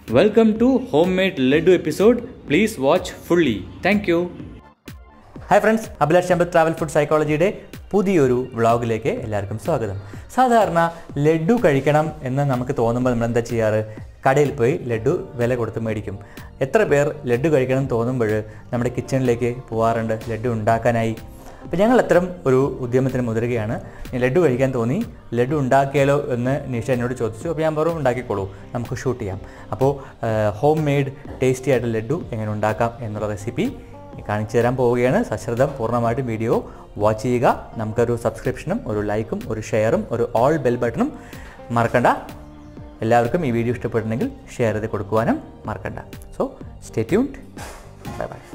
Welcome to Homemade Laddu episode. Please watch fully. Thank you. Hi friends Abhilash Champath travel food സൈക്കോളജിയുടെ പുതിയൊരു വ്ളോഗിലേക്ക് എല്ലാവർക്കും സ്വാഗതം സാധാരണ ലഡു കഴിക്കണം എന്ന് നമുക്ക് തോന്നുമ്പോൾ നമ്മൾ എന്താ ചെയ്യാറ് കടയിൽ പോയി ലഡു വില കൊടുത്ത് മേടിക്കും എത്ര പേർ ലഡു കഴിക്കണം എന്ന് തോന്നുമ്പോൾ നമ്മുടെ കിച്ചണിലേക്ക് പോകാറുണ്ട് ലഡു ഉണ്ടാക്കാനായി അപ്പോൾ ഞങ്ങൾ അത്തരം ഒരു ഉദ്യമത്തിന് മുതിരുകയാണ് ഇനി ലഡു കഴിക്കാൻ തോന്നി ലഡു ഉണ്ടാക്കിയാലോ എന്ന് നിഷ എന്നോട് ചോദിച്ചു അപ്പോൾ ഞാൻ പറഞ്ഞു ഉണ്ടാക്കിക്കോളൂ നമുക്ക് ഷൂട്ട് ചെയ്യാം അപ്പോൾ ഹോം മെയ്ഡ് ടേസ്റ്റി ആയിട്ട് ലഡു എങ്ങനെ ഉണ്ടാക്കാം എന്നുള്ള റെസിപ്പി കാണിച്ചു തരാൻ പോവുകയാണ് സശ്രദ്ധം പൂർണ്ണമായിട്ടും വീഡിയോ വാച്ച് ചെയ്യുക നമുക്കൊരു സബ്സ്ക്രിപ്ഷനും ഒരു ലൈക്കും ഒരു ഷെയറും ഒരു ഓൾ ബെൽ ബട്ടണും മറക്കണ്ട എല്ലാവർക്കും ഈ വീഡിയോ ഇഷ്ടപ്പെട്ടിട്ടുണ്ടെങ്കിൽ ഷെയർ ചെയ്ത് കൊടുക്കുവാനും മറക്കണ്ട so stay tuned bye bye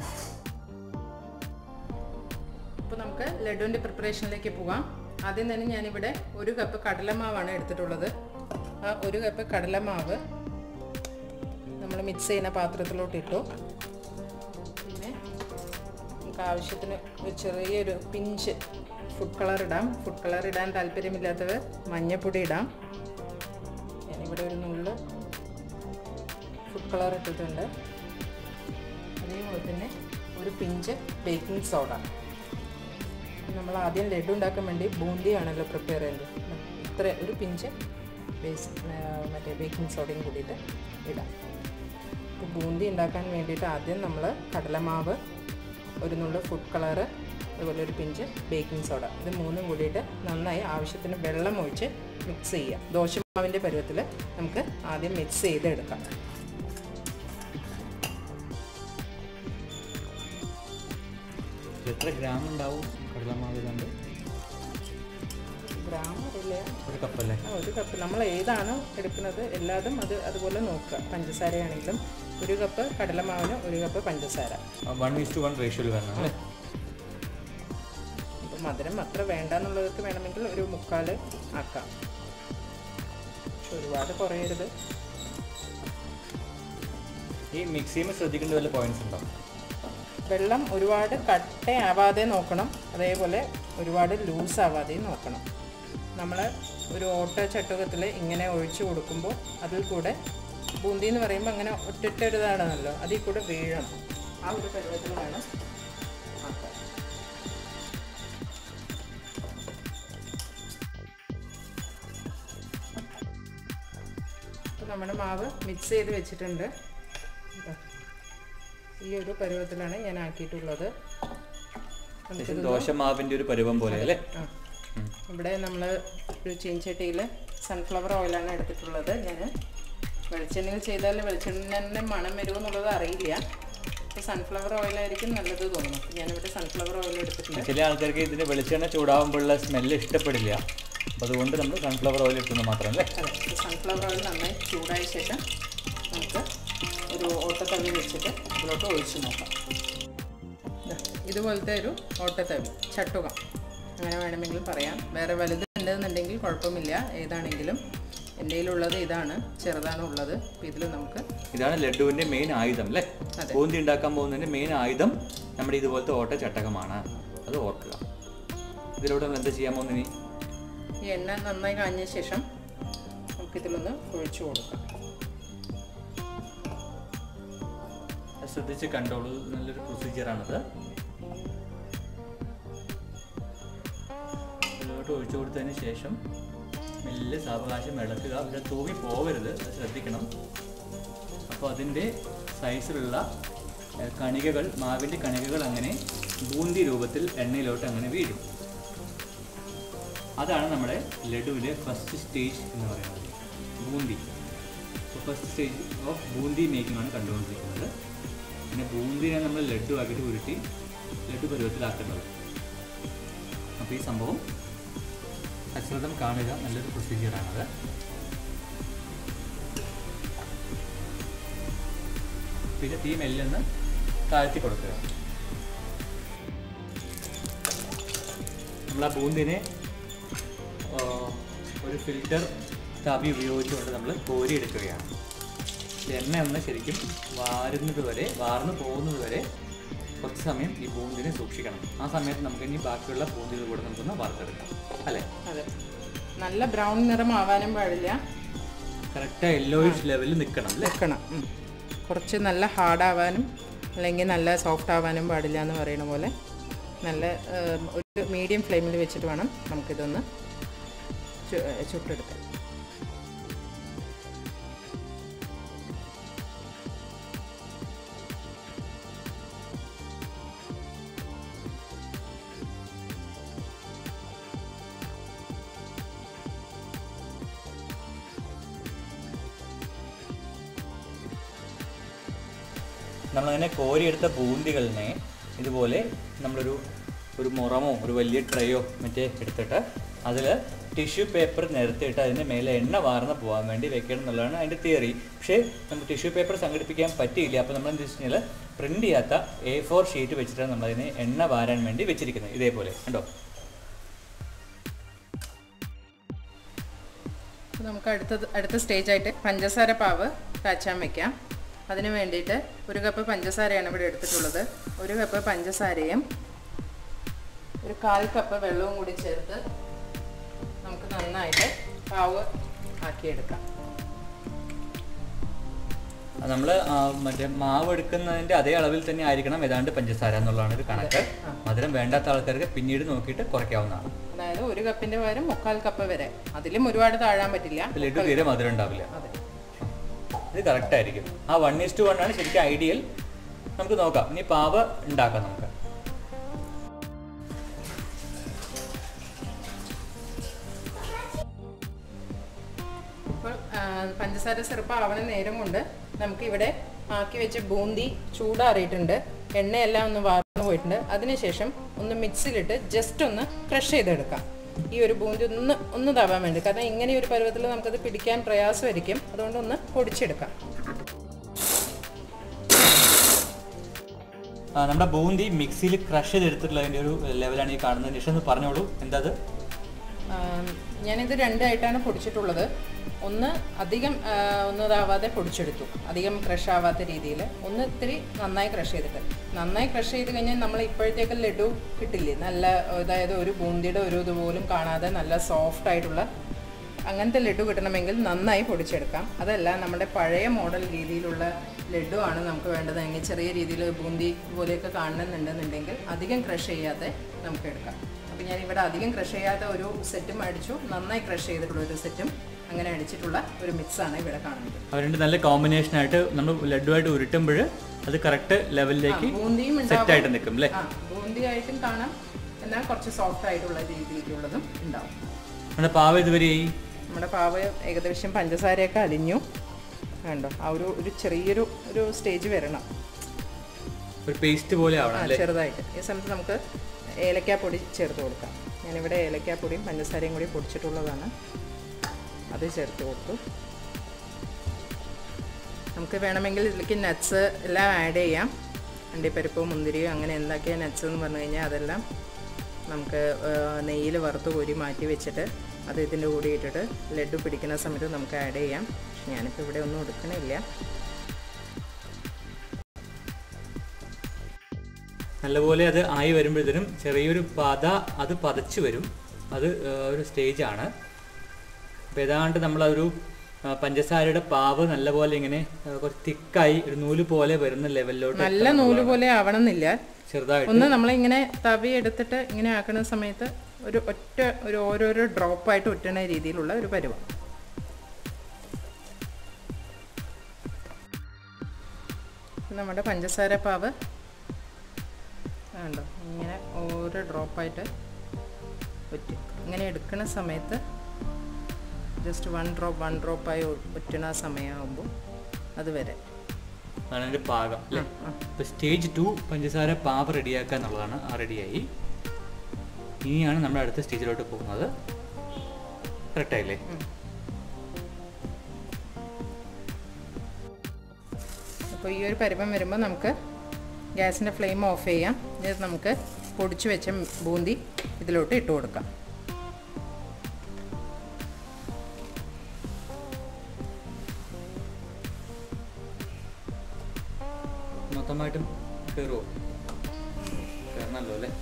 അപ്പോൾ നമുക്ക് ലഡുവിൻ്റെ പ്രിപ്പറേഷനിലേക്ക് പോകാം ആദ്യം തന്നെ ഞാനിവിടെ ഒരു കപ്പ് കടലമാവാണ് എടുത്തിട്ടുള്ളത് ആ ഒരു കപ്പ് കടലമാവ് നമ്മൾ മിക്സ് ചെയ്യുന്ന പാത്രത്തിലോട്ട് ഇട്ടു പിന്നെ നമുക്ക് ആവശ്യത്തിന് ഒരു ചെറിയൊരു പിഞ്ച് ഫുഡ് കളർ ഇടാം ഫുഡ് കളർ ഇടാൻ താല്പര്യമില്ലാത്തവർ മഞ്ഞൾപ്പൊടി ഇടാം ഞാനിവിടെ ഒരു നുള്ള് ഫുഡ് കളർ ഇട്ടിട്ടുണ്ട് അതേപോലെ തന്നെ ഒരു പിഞ്ച് ബേക്കിംഗ് സോഡ നമ്മൾ ആദ്യം ലഡു ഉണ്ടാക്കാൻ വേണ്ടി ബൂന്തിയാണല്ലോ പ്രിപ്പയർ ചെയ്യുന്നത് ഇത്ര ഒരു പിഞ്ച് ബേസ് മറ്റേ ബേക്കിംഗ് സോഡയും കൂടിയിട്ട് ഇടാം അപ്പോൾ ബൂന്തി ഉണ്ടാക്കാൻ വേണ്ടിയിട്ട് ആദ്യം നമ്മൾ കടലമാവ് ഒരു നുള്ള ഫുഡ് കളറ് അതുപോലെ ഒരു പിഞ്ച് ബേക്കിംഗ് സോഡ ഇത് മൂന്നും കൂടിയിട്ട് നന്നായി ആവശ്യത്തിന് വെള്ളം ഒഴിച്ച് മിക്സ് ചെയ്യുക ദോശമാവിൻ്റെ പരുവത്തിൽ നമുക്ക് ആദ്യം മിക്സ് ചെയ്ത് എടുക്കാം എത്ര ഗ്രാം ഉണ്ടാവും കടലമാവ് കൊണ്ട് ഗ്രാം അറിയില്ല ഒരു കപ്പല്ലേ ആ ഒരു കപ്പ് നമ്മൾ ഏതാണോ എടുക്കുന്നത് എല്ലാതും അത് അതുപോലെ നോക്കുക പഞ്ചസാരയാണെങ്കിലും ഒരു കപ്പ് കടലമാവിന് ഒരു കപ്പ് പഞ്ചസാര വൺ ഈസ് ടു വൺ റേഷ്യോയിൽ വരണം അല്ലേ ഇപ്പം മധുരം അത്ര വേണ്ട എന്നുള്ളവർക്ക് വേണമെങ്കിൽ ഒരു മുക്കാൽ ആക്കാം പക്ഷെ ഒരുപാട് കുറയരുത് ഈ മിക്സ് ചെയ്യുമ്പോൾ ശ്രദ്ധിക്കേണ്ട വല്ല പോയിന്റ്സ് ഉണ്ടോ വെള്ളം ഒരുപാട് കട്ടയാവാതെ നോക്കണം അതേപോലെ ഒരുപാട് ലൂസ് ആവാതെയും നോക്കണം നമ്മൾ ഒരു ഓട്ട ചട്ടുകത്തിൽ ഇങ്ങനെ ഒഴിച്ചു കൊടുക്കുമ്പോൾ അതിൽ കൂടെ ബൂന്തി എന്ന് പറയുമ്പോൾ അങ്ങനെ ഒറ്റൊറ്റൊരിതാണല്ലോ അതിൽ കൂടെ വീഴണം ആ ഒരു പരുവത്തിൽ വേണം ആക്കാൻ അപ്പോൾ നമ്മുടെ മാവ് മിക്സ് ചെയ്ത് വെച്ചിട്ടുണ്ട് ഇതാ. ഈ ഒരു പരുവത്തിലാണ് ഞാൻ ആക്കിയിട്ടുള്ളത് നമുക്കിത് ദോശമാവിന്റെ ഒരു പരുവം പോലെ അല്ലേ ആ. ഇവിടെ നമ്മൾ ഒരു ചീൻചട്ടിയിൽ സൺഫ്ലവർ ഓയിലാണ് എടുത്തിട്ടുള്ളത് ഞാൻ വെളിച്ചെണ്ണയിൽ ചെയ്താൽ വെളിച്ചെണ്ണൻ്റെ മണം വരുമോ എന്നുള്ളത് അറിയില്ല അപ്പോൾ സൺഫ്ലവർ ഓയിലായിരിക്കും നല്ലത് തോന്നുന്നു അപ്പോൾ ഞാനിവിടെ സൺഫ്ലവർ ഓയിൽ എടുത്തിട്ടുണ്ട് ചില ആൾക്കാർക്ക് ഇതിന് വെളിച്ചെണ്ണ ചൂടാവുമ്പോഴുള്ള സ്മെല്ല് ഇഷ്ടപ്പെടില്ല അപ്പോൾ അതുകൊണ്ട് നമ്മൾ സൺഫ്ലവർ ഓയിൽ ഇട്ടുന്നത് മാത്രം അല്ലേ അതെ സൺഫ്ലവർ ഓയിൽ നന്നായി ചൂടായ ശേഷം നമുക്ക് ഒരു ഓട്ടത്തവി വെച്ചിട്ട് അതിലോട്ട് ഒഴിച്ച് നോക്കാം ദാ, ഇതുപോലത്തെ ഒരു ഓട്ടത്തവി ചട്ടുകം അങ്ങനെ വേണമെങ്കിലും പറയാം വേറെ വലുത് ഉണ്ടെന്നുണ്ടെങ്കിൽ കുഴപ്പമില്ല ഏതാണെങ്കിലും എൻ്റെ കയ്യിലുള്ളത് ഇതാണ് ചെറുതാണ് ഉള്ളത് അപ്പോൾ ഇതിൽ നമുക്ക് ഇതാണ് ലഡുവിന്റെ മെയിൻ ആയുധം അല്ലേ അതെ. ബൂന്തി ഉണ്ടാക്കാൻ പോകുന്നതിന്റെ മെയിൻ ആയുധം നമ്മുടെ ഇതുപോലത്തെ ഓട്ട ചട്ടകമാണ് അത് ഓർക്കുക ഇതിലൂടെ നമ്മൾ എന്താ ചെയ്യാൻ പോകുന്നത് ഇനി ഈ എണ്ണ നന്നായി കാഞ്ഞ ശേഷം നമുക്കിതിലൊന്ന് ഒഴിച്ചു കൊടുക്കാം അത് ശ്രദ്ധിച്ച് കണ്ടോളൂ നല്ലൊരു പ്രൊസീജിയറാണത് ഇതിലോട്ട് ഒഴിച്ചു കൊടുത്തതിന് ശേഷം മെല്ലെ സാവകാശം ഇളക്കുക പക്ഷെ തൂങ്ങി പോകരുത് അത് ശ്രദ്ധിക്കണം അപ്പോൾ അതിൻ്റെ സൈസിലുള്ള ഏഹ്, കണികകൾ മാവിൻ്റെ കണികകൾ അങ്ങനെ ബൂന്തി രൂപത്തിൽ എണ്ണയിലോട്ട് അങ്ങനെ വീഴും അതാണ് നമ്മുടെ ലഡുവിൻ്റെ ഫസ്റ്റ് സ്റ്റേജ് എന്ന് പറയുന്നത് boondi first stage of boondi making ആണ് കണ്ടുകൊണ്ടിരിക്കുന്നത് പിന്നെ ബൂന്തിനെ നമ്മൾ ലഡു ആക്കിയിട്ട് ഉരുട്ടി ലഡു പരുവത്തിലാക്കുന്നത് അപ്പോൾ ഈ സംഭവം അശ്രദ്ധം കാണുക നല്ലൊരു പ്രൊസീജിയറാണത് പിന്നെ തീ മെല്ലെന്ന് താഴ്ത്തി കൊടുക്കുക നമ്മൾ ആ ബൂന്തിനെ ആ, ഒരു ഫിൽറ്റർ തവി ഉപയോഗിച്ചുകൊണ്ട് നമ്മൾ കോരിയെടുക്കുകയാണ് എണ്ണ ഒന്ന് ശരിക്കും വാരുന്നത് വരെ വാർന്നു പോകുന്നത് വരെ കുറച്ച് സമയം ഈ ബൂന്തിനെ സൂക്ഷിക്കണം ആ സമയത്ത് നമുക്ക് ഇനി ബാക്കിയുള്ള ബൂന്തികൾ കൂടെ നമുക്കൊന്ന് വറുത്തെടുക്കാം അല്ലേ അതെ നല്ല ബ്രൗൺ നിറം ആവാനും പാടില്ല കറക്റ്റ് യെല്ലോയിഷ് ലെവലിൽ നിൽക്കണം അല്ലേ വെക്കണം ഉം. കുറച്ച് നല്ല ഹാർഡാവാനും അല്ലെങ്കിൽ നല്ല സോഫ്റ്റ് ആവാനും പാടില്ല എന്ന് പറയുന്ന പോലെ നല്ല ഏം, ഒരു മീഡിയം ഫ്ലെയിമിൽ വെച്ചിട്ട് വേണം നമുക്കിതൊന്ന് ചു- ചുട്ടെടുക്കാൻ നമ്മളങ്ങനെ കോരിയെടുത്ത ബൂന്തികളിനെ ഇതുപോലെ നമ്മളൊരു ഒരു മുറമോ ഒരു വലിയ ട്രേയോ മറ്റേ എടുത്തിട്ട് അതിൽ ടിഷ്യൂ പേപ്പർ നിരത്തിയിട്ട് അതിൻ്റെ മേലെ എണ്ണ വാർന്ന് പോകാൻ വേണ്ടി വെക്കണം എന്നുള്ളതാണ് അതിൻ്റെ തിയറി പക്ഷേ നമുക്ക് ടിഷ്യൂ പേപ്പർ സംഘടിപ്പിക്കാൻ പറ്റിയില്ല അപ്പോൾ നമ്മൾ എന്താ വെച്ച് കഴിഞ്ഞാൽ പ്രിൻ്റ് ചെയ്യാത്ത എ ഫോർ ഷീറ്റ് വെച്ചിട്ടാണ് നമ്മളതിനെ എണ്ണ വാരാൻ വേണ്ടി വെച്ചിരിക്കുന്നത് ഇതേപോലെ കണ്ടോ അപ്പോൾ നമുക്ക് അടുത്തത് അടുത്ത സ്റ്റേജായിട്ട് പഞ്ചസാര പാവ് കാച്ചാൻ വെക്കാം അതിന് വേണ്ടിയിട്ട് ഒരു കപ്പ് പഞ്ചസാരയാണ് ഇവിടെ എടുത്തിട്ടുള്ളത് ഒരു കപ്പ് പഞ്ചസാരയും ഒരു കാൽ കപ്പ് വെള്ളവും കൂടി ചേർത്ത് നമുക്ക് നന്നായിട്ട് പാവ് ആക്കിയെടുക്കാം നമ്മൾ മറ്റേ മാവ് എടുക്കുന്നതിൻ്റെ അതേ അളവിൽ തന്നെ ആയിരിക്കണം ഏതാണ്ട് പഞ്ചസാര എന്നുള്ളതാണ് ഒരു കണക്ക് മധുരം വേണ്ടാത്ത ആൾക്കാർക്ക് പിന്നീട് നോക്കിയിട്ട് കുറയ്ക്കാവുന്നതാണ് അതായത് ഒരു കപ്പിന്റെ പകരം മുക്കാൽ കപ്പ് വരെ അതിലും ഒരുപാട് താഴാൻ പറ്റില്ല അപ്പോൾ ലഡു തീരെ മധുരം ഉണ്ടാവില്ല അതെ ഇത് കറക്റ്റ് ആയിരിക്കും ആ വൺ ഈസ് ടു വൺ ആണ് ശരിക്കും ഐഡിയൽ നമുക്ക് നോക്കാം ഇനി പാവ ഉണ്ടാക്കാം നമുക്ക് ഇപ്പോൾ ആ, പഞ്ചസാര സിറപ്പ് ആവണ നേരം കൊണ്ട് നമുക്ക് ഇവിടെ ആക്കി വെച്ച ബൂന്തി ചൂടാറിയിട്ടുണ്ട് എണ്ണയെല്ലാം ഒന്ന് വാർന്നു പോയിട്ടുണ്ട് അതിനുശേഷം ഒന്ന് മിക്സിയിലിട്ട് ജസ്റ്റ് ഒന്ന് ക്രഷ് ചെയ്തെടുക്കാം ഈ ഒരു ബൂന്തി ഒന്ന് ഒന്ന് തവാൻ വേണ്ടി കാരണം ഇങ്ങനെ ഒരു പരുവത്തിൽ നമുക്കത് പിടിക്കാൻ പ്രയാസമായിരിക്കും അതുകൊണ്ട് ഒന്ന് പൊടിച്ചെടുക്കാം ആ, നമ്മുടെ ബൂന്തി മിക്സിയിൽ ക്രഷ് ചെയ്തെടുത്തിട്ടുള്ളതിൻ്റെ ഒരു ലെവലാണ് ഈ കാണുന്നത് നിഷ ഒന്ന് പറഞ്ഞോളൂ എന്താ അത് ആം, ഞാനിത് രണ്ടായിട്ടാണ് പൊടിച്ചിട്ടുള്ളത് ഒന്ന് അധികം ആ, ഒന്ന് ഇതാവാതെ പൊടിച്ചെടുത്തു അധികം ക്രഷ് ആവാത്ത രീതിയിൽ ഒന്ന് ഇത്തിരി നന്നായി ക്രഷ് ചെയ്തിട്ട് നന്നായി ക്രഷ് ചെയ്ത് കഴിഞ്ഞാൽ നമ്മൾ ഇപ്പോഴത്തേക്ക് ലഡു കിട്ടില്ലേ നല്ല അതായത് ഒരു ബൂന്തിയുടെ ഒരു ഇതുപോലും കാണാതെ നല്ല സോഫ്റ്റ് ആയിട്ടുള്ള അങ്ങനത്തെ ലഡു കിട്ടണമെങ്കിൽ നന്നായി പൊടിച്ചെടുക്കാം അതല്ല നമ്മുടെ പഴയ മോഡൽ രീതിയിലുള്ള ലഡു ആണ് നമുക്ക് വേണ്ടതെങ്കിൽ ചെറിയ രീതിയിൽ ബൂന്തി പോലെയൊക്കെ കാണുന്നുണ്ടെന്നുണ്ടെങ്കിൽ അധികം ക്രഷ് ചെയ്യാതെ നമുക്ക് എടുക്കാം അപ്പോൾ ഞാൻ ഇവിടെ അധികം ക്രഷ് ചെയ്യാത്ത ഒരു സെറ്റും അടിച്ചു നന്നായി ക്രഷ് ചെയ്തിട്ടുള്ള ഒരു സെറ്റും അങ്ങനെ അടിച്ചിട്ടുള്ള ഒരു മിക്സാണ് ഇവിടെ കാണുന്നത് അവ രണ്ട് നല്ല കോമ്പിനേഷൻ ആയിട്ട് നമ്മൾ ലഡുവായിട്ട് ഉരുട്ടുമ്പോൾ അത് കറക്റ്റ് ലെവലിലേക്ക് ബൂന്തിയും സെറ്റ് ആയിട്ട് നിൽക്കും അല്ലേ ആ ബൂന്തി ആയിട്ടും കാണാം എന്നാൽ കുറച്ച് സോഫ്റ്റ് ആയിട്ടുള്ള രീതിയിലുള്ളതും ഉണ്ടാവും നമ്മുടെ പാവ ഇതുവരെയായി നമ്മുടെ പാവ് ഏകദേശം പഞ്ചസാരയൊക്കെ അലിഞ്ഞു കണ്ടോ ആ ഒരു ഒരു ചെറിയൊരു ഒരു സ്റ്റേജ് വരണം ഒരു പേസ്റ്റ് പോലെ ആവണം ആ അല്ലേ ചെറുതായിട്ട് ഈ സമയത്ത് നമുക്ക് ഏലക്കാപ്പൊടി ചേർത്ത് കൊടുക്കാം ഞാനിവിടെ ഏലക്കാപ്പൊടിയും പഞ്ചസാരയും കൂടി പൊടിച്ചിട്ടുള്ളതാണ് അത് ചേർത്ത് കൊടുത്തു നമുക്ക് വേണമെങ്കിൽ ഇതിലേക്ക് നട്ട്സ് എല്ലാം ആഡ് ചെയ്യാം അണ്ടിപ്പരിപ്പ് മുന്തിരിയോ അങ്ങനെ എന്തൊക്കെയാണ് നട്ട്സ് എന്ന് പറഞ്ഞു കഴിഞ്ഞാൽ അതെല്ലാം നമുക്ക് നെയ്യിൽ വറുത്ത് കോരി മാറ്റി വെച്ചിട്ട് അത് ഇതിൻ്റെ കൂടെ ഇട്ടിട്ട് ലഡു പിടിക്കുന്ന സമയത്ത് നമുക്ക് ആഡ് ചെയ്യാം പക്ഷെ ഞാനിപ്പോൾ ഇവിടെ ഒന്നും എടുക്കണില്ല നല്ലപോലെ അത് ആയി വരുമ്പോഴത്തേനും ചെറിയൊരു പത അത് പതച്ച് വരും അത് ആ, ഒരു സ്റ്റേജാണ് അപ്പോൾ ഏതാണ്ട് നമ്മളതൊരു ആ, പഞ്ചസാരയുടെ പാവ് നല്ലപോലെ ഇങ്ങനെ ആ, കുറച്ച് തിക്കായി ഒരു നൂല് പോലെ വരുന്ന ലെവലിലോട്ട് നല്ല നൂല് പോലെ ആവണമെന്നില്ല ചെറുതായിട്ട് ഒന്ന് നമ്മളിങ്ങനെ തവി എടുത്തിട്ട് ഇങ്ങനെ ആക്കുന്ന സമയത്ത് ഒരു ഒറ്റ ഒരു ഓരോരോ ഡ്രോപ്പായിട്ട് ഒറ്റണ രീതിയിലുള്ള ഒരു പരുവം നമ്മുടെ പഞ്ചസാര പാവ് കണ്ടോ ഇങ്ങനെ ഓരോ ഡ്രോപ്പായിട്ട് ഒറ്റ ഇങ്ങനെ എടുക്കുന്ന സമയത്ത് ജസ്റ്റ് വൺ ഡ്രോപ്പ് വൺ ഡ്രോപ്പായി ഒറ്റണ സമയമാകുമ്പോൾ അതുവരെ അതാണ് അതിൻ്റെ പാകം അല്ലേ അപ്പോൾ സ്റ്റേജ് ടു പഞ്ചസാര പാവ് റെഡിയാക്കുക എന്നുള്ളതാണ് ആ റെഡിയായി ഇനിയാണ് നമ്മൾ അടുത്ത സ്റ്റേജിലോട്ട് പോകുന്നത് കറക്റ്റായില്ലേ അപ്പോൾ ഈ ഒരു പരുവം വരുമ്പോൾ നമുക്ക് ഗ്യാസിൻ്റെ ഫ്ലെയിം ഓഫ് ചെയ്യാം ഇത് നമുക്ക് പൊടിച്ചു വെച്ച ബൂന്തി ഇതിലോട്ട് ഇട്ട് കൊടുക്കാം മൊത്തമായിട്ടും കയറുമോ കയറണമല്ലോ അല്ലേ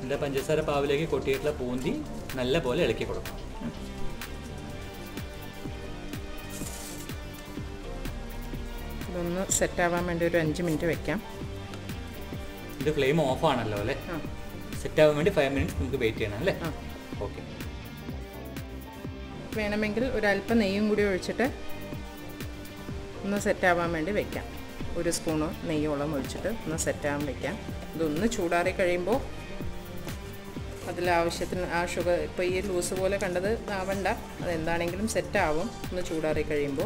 എന്നിട്ട് പഞ്ചസാര പാവിലേക്ക് കൊട്ടിയിട്ടുള്ള പൂന്തി നല്ല പോലെ ഇളക്കി കൊടുക്കണം ഇതൊന്ന് സെറ്റാവാൻ വേണ്ടി ഒരു അഞ്ച് മിനിറ്റ് വെക്കാം ഇത് ഫ്ലെയിം ഓഫ് ആണല്ലോ അല്ലേ ആ സെറ്റ് ആവാൻ വേണ്ടി ഫൈവ് മിനിറ്റ്സ് നമുക്ക് വെയിറ്റ് ചെയ്യണം അല്ലേ ആ ഓക്കെ വേണമെങ്കിൽ ഒരല്പം നെയ്യും കൂടി ഒഴിച്ചിട്ട് ഒന്ന് സെറ്റാവാൻ വേണ്ടി വെക്കാം ഒരു സ്പൂണ് നെയ്യോളം ഒഴിച്ചിട്ട് ഒന്ന് സെറ്റാകാൻ വെക്കാം ഇതൊന്ന് ചൂടാറി കഴിയുമ്പോൾ അതിലാവശ്യത്തിന് ആ ഷുഗർ ഇപ്പോൾ ഈ ലൂസ് പോലെ കണ്ടത് ആവണ്ട അതെന്താണെങ്കിലും സെറ്റാവും ഒന്ന് ചൂടാറി കഴിയുമ്പോൾ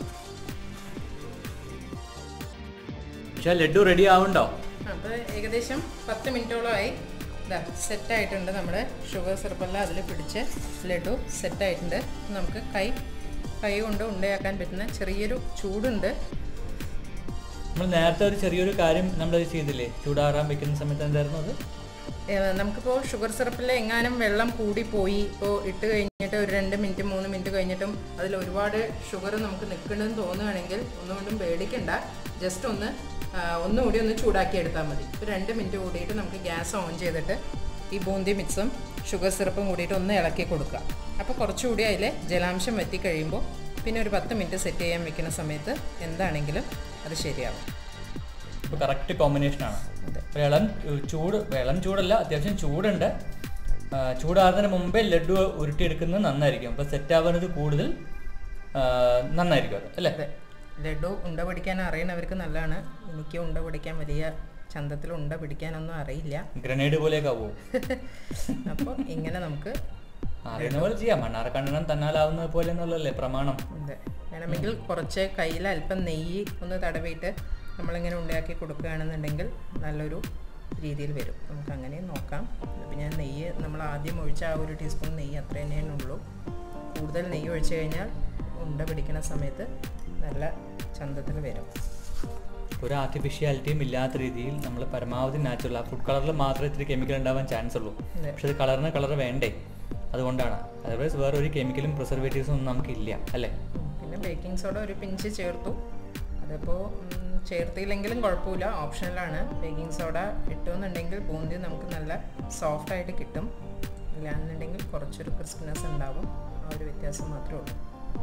പക്ഷേ ലഡു റെഡി ആവുണ്ടോ അപ്പോൾ ഏകദേശം പത്ത് മിനിറ്റോളമായി ഇതാ സെറ്റായിട്ടുണ്ട് നമ്മുടെ ഷുഗർ സിറപ്പെല്ലാം അതിൽ പിടിച്ച് ലഡു സെറ്റായിട്ടുണ്ട് നമുക്ക് കൈ കൈ കൊണ്ട് ഉണ്ടയാക്കാൻ പറ്റുന്ന ചെറിയൊരു ചൂടുണ്ട് നമ്മൾ നേരത്തെ ഒരു ചെറിയൊരു കാര്യം നമ്മൾ ചെയ്തില്ലേ ചൂടാറാൻ വെക്കുന്ന സമയത്ത് എന്തായിരുന്നു അത് ഏഹ് നമുക്കിപ്പോൾ ഷുഗർ സിറപ്പിൽ എങ്ങാനും വെള്ളം കൂടിപ്പോയി ഇപ്പോൾ ഇട്ട് കഴിഞ്ഞിട്ട് ഒരു രണ്ട് മിനിറ്റ് മൂന്ന് മിനിറ്റ് കഴിഞ്ഞിട്ടും അതിൽ ഒരുപാട് ഷുഗർ നമുക്ക് നിൽക്കണമെന്ന് തോന്നുകയാണെങ്കിൽ ഒന്നുകൊണ്ടും പേടിക്കണ്ട ജസ്റ്റ് ഒന്ന് ആ, ഒന്നുകൂടി ഒന്ന് ചൂടാക്കി എടുത്താൽ മതി ഒരു രണ്ട് മിനിറ്റ് കൂടിയിട്ട് നമുക്ക് ഗ്യാസ് ഓൺ ചെയ്തിട്ട് ഈ ബൂന്തി മിക്സും ഷുഗർ സിറപ്പും കൂടിയിട്ട് ഒന്ന് ഇളക്കി കൊടുക്കുക അപ്പോൾ കുറച്ചുകൂടി അതിൽ ജലാംശം വറ്റി കഴിയുമ്പോൾ പിന്നെ ഒരു പത്ത് മിനിറ്റ് സെറ്റ് ചെയ്യാൻ വെക്കുന്ന സമയത്ത് എന്താണെങ്കിലും അത് ശരിയാവും ഇപ്പോൾ കറക്റ്റ് കോമ്പിനേഷനാണ് അതെ ഇളം ഏഹ്, ചൂട് ഇളം ചൂടല്ല അത്യാവശ്യം ചൂടുണ്ട് ആ, ചൂടാറുന്നതിന് മുമ്പേ ലഡു ഉരുട്ടിയെടുക്കുന്നത് നന്നായിരിക്കും അപ്പോൾ സെറ്റ് ആവുന്നത് കൂടുതൽ ആ, നന്നായിരിക്കും അത് അല്ലേ അതെ ലഡു ഉണ്ട പിടിക്കാൻ അറിയുന്നവർക്ക് നല്ലതാണ് എനിക്ക് ഉണ്ട പിടിക്കാൻ വലിയ ചന്തത്തിൽ ഉണ്ട പിടിക്കാനൊന്നും അറിയില്ല ഗ്രനേഡ് പോലെയൊക്കെ ആവുമോ അപ്പോൾ ഇങ്ങനെ നമുക്ക് അറിയുന്ന പോലെ ചെയ്യാം മണ്ണാറക്കണ്ണനം തന്നാലാവുന്നത് പോലെ എന്നുള്ളതല്ലേ പ്രമാണം അതെ വേണമെങ്കിൽ കുറച്ച് കയ്യിൽ അല്പം നെയ്യ് ഒന്ന് തടവിയിട്ട് നമ്മളിങ്ങനെ ഉണ്ടാക്കി കൊടുക്കുകയാണെന്നുണ്ടെങ്കിൽ നല്ലൊരു രീതിയിൽ വരും നമുക്ക് അങ്ങനെ നോക്കാം ഇപ്പം ഞാൻ നെയ്യ് നമ്മൾ ആദ്യം ഒഴിച്ച ആ ഒരു ടീസ്പൂൺ നെയ്യ് അത്ര തന്നെയേ ഉള്ളൂ കൂടുതൽ നെയ്യ് ഒഴിച്ച് കഴിഞ്ഞാൽ ഉണ്ട പിടിക്കുന്ന സമയത്ത് നല്ല ചന്തത്തിൽ വരും ഒരു ആർട്ടിഫിഷ്യാലിറ്റിയും ഇല്ലാത്ത രീതിയിൽ നമ്മൾ പരമാവധി നാച്ചുറൽ ആ ഫുഡ് കളറിൽ മാത്രമേ ഇത്തിരി കെമിക്കൽ ഉണ്ടാവാൻ ചാൻസ് ഉള്ളൂ അതെ. പക്ഷെ അത് കളറിന് കളർ വേണ്ടേ അതുകൊണ്ടാണ് അതർവൈസ് വേറെ ഒരു കെമിക്കലും പ്രിസർവേറ്റീവ്സും ഒന്നും നമുക്കില്ല അല്ലേ പിന്നെ ബേക്കിംഗ് സോഡ ഒരു പിഞ്ച് ചേർത്തു അതിപ്പോൾ ചേർത്തില്ലെങ്കിലും കുഴപ്പമില്ല ഓപ്ഷനിലാണ് ബേക്കിംഗ് സോഡ ഇട്ടുമെന്നുണ്ടെങ്കിൽ ബൂന്തി നമുക്ക് നല്ല സോഫ്റ്റ് ആയിട്ട് കിട്ടും ഇല്ലാന്നുണ്ടെങ്കിൽ കുറച്ചൊരു ക്രിസ്പിനെസ് ഉണ്ടാവും ആ ഒരു വ്യത്യാസം മാത്രമേ ഉള്ളൂ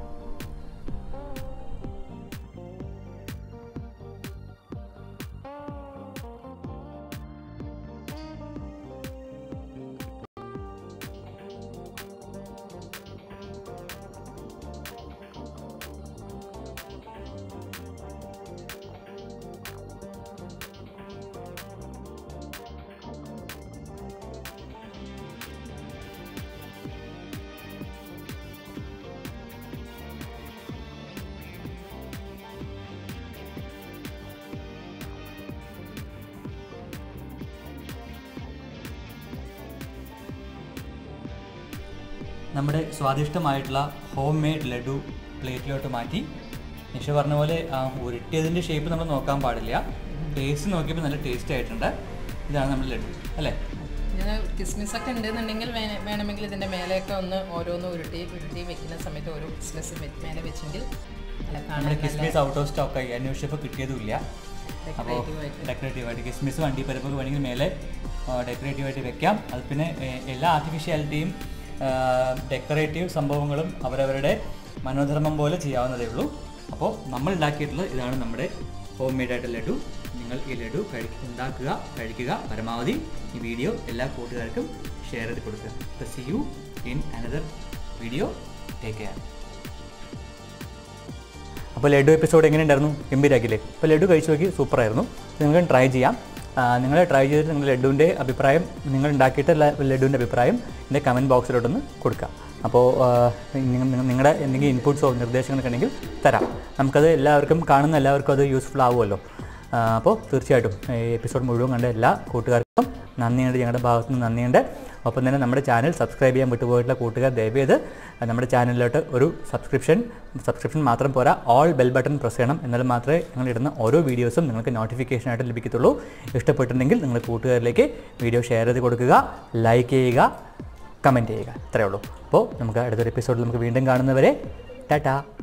നമ്മുടെ സ്വാദിഷ്ടമായിട്ടുള്ള ഹോം മെയ്ഡ് ലഡു പ്ലേറ്റിലോട്ട് മാറ്റി നിഷ പറഞ്ഞ പോലെ ആ ഉരുട്ടിയതിൻ്റെ ഷേപ്പ് നമ്മൾ നോക്കാൻ പാടില്ല ടേസ്റ്റ് നോക്കിയപ്പോൾ നല്ല ടേസ്റ്റ് ആയിട്ടുണ്ട് ഇതാണ് നമ്മുടെ ലഡു അല്ലേ ഇങ്ങനെ കിസ്മിസ് ഒക്കെ ഉണ്ടെന്നുണ്ടെങ്കിൽ വേ- വേണമെങ്കിൽ ഇതിൻ്റെ മേലെയൊക്കെ ഒന്ന് ഓരോന്ന് ഉരുട്ടി ഉരുട്ടി വെക്കുന്ന സമയത്ത് ഓരോ കിസ്മിസ് മേലെ വെച്ചെങ്കിൽ നല്ല കാണാൻ നമ്മുടെ നല്ല കിസ്മിസ് ഔട്ട് ഓഫ് സ്റ്റോക്ക് ആയി അന്വേഷിച്ചപ്പോൾ കിട്ടിയതുമില്ല അപ്പോൾ decorative ആയിട്ട്. ഡെക്കറേറ്റീവായിട്ട് കിസ്മിസ് വണ്ടിപ്പരപ്പൊക്കെ വേണമെങ്കിൽ മേലെ ഡെക്കറേറ്റീവായിട്ട് വെക്കാം അത് പിന്നെ ഏ, എല്ലാ ആർട്ടിഫിഷ്യാലിറ്റിയും ഡെക്കറേറ്റീവ് സംഭവങ്ങളും അവരവരുടെ മനോധർമ്മം പോലെ ചെയ്യാവുന്നതേ ഉള്ളൂ അപ്പോൾ നമ്മൾ ഉണ്ടാക്കിയിട്ടുള്ള ഇതാണ് നമ്മുടെ ഹോം മെയ്ഡ് ആയിട്ടുള്ള ലഡു നിങ്ങൾ ഈ ലഡു കഴി ഉണ്ടാക്കുക കഴിക്കുക പരമാവധി ഈ വീഡിയോ എല്ലാ കൂട്ടുകാർക്കും ഷെയർ ചെയ്ത് കൊടുക്കുക see you in another video take care അപ്പോൾ ലഡു എപ്പിസോഡ് എങ്ങനെ ഉണ്ടായിരുന്നു ഗംഭീരാക്കില്ലേ അപ്പോൾ ലഡു കഴിച്ചു നോക്കി സൂപ്പറായിരുന്നു നിങ്ങൾക്ക് ട്രൈ ചെയ്യാം നിങ്ങൾ ട്രൈ ചെയ്തിട്ട് നിങ്ങൾ ലഡുവിൻ്റെ അഭിപ്രായം നിങ്ങൾ ഉണ്ടാക്കിയിട്ട് ലഡുവിൻ്റെ അഭിപ്രായം എൻ്റെ കമൻറ്റ് ബോക്സിലോട്ടൊന്ന് കൊടുക്കുക അപ്പോൾ നിങ്ങളുടെ എന്തെങ്കിലും ഇൻപുട്സോ നിർദ്ദേശങ്ങളൊക്കെ ഉണ്ടെങ്കിൽ തരാം നമുക്കത് എല്ലാവർക്കും കാണുന്ന എല്ലാവർക്കും അത് യൂസ്ഫുൾ ആവുമല്ലോ ആ, അപ്പോൾ തീർച്ചയായിട്ടും ഈ എപ്പിസോഡ് മുഴുവൻ കണ്ട എല്ലാ കൂട്ടുകാർക്കും നന്ദിയുണ്ട് ഞങ്ങളുടെ ഭാഗത്ത് നിന്ന് നന്ദിയുണ്ട് ഒപ്പം തന്നെ നമ്മുടെ ചാനൽ സബ്സ്ക്രൈബ് ചെയ്യാൻ വിട്ടുപോയിട്ടുള്ള കൂട്ടുകാർ ദയവേത് നമ്മുടെ ചാനലിലോട്ട് ഒരു സബ്സ്ക്രിപ്ഷൻ സബ്സ്ക്രിപ്ഷൻ മാത്രം പോരാ ഓൾ ബെൽ ബട്ടൺ പ്രസ് ചെയ്യണം എന്നാൽ മാത്രമേ ഞങ്ങൾ ഇടുന്ന ഓരോ വീഡിയോസും നിങ്ങൾക്ക് നോട്ടിഫിക്കേഷൻ ആയിട്ട് ലഭിക്കത്തുള്ളൂ ഇഷ്ടപ്പെട്ടിട്ടുണ്ടെങ്കിൽ നിങ്ങൾ കൂട്ടുകാരിലേക്ക് വീഡിയോ ഷെയർ ചെയ്ത് കൊടുക്കുക ലൈക്ക് ചെയ്യുക കമൻറ്റ് ചെയ്യുക ഇത്രയേ ഉള്ളൂ അപ്പോൾ നമുക്ക് അടുത്തൊരു എപ്പിസോഡിൽ നമുക്ക് വീണ്ടും കാണുന്നവരെ ടാറ്റാ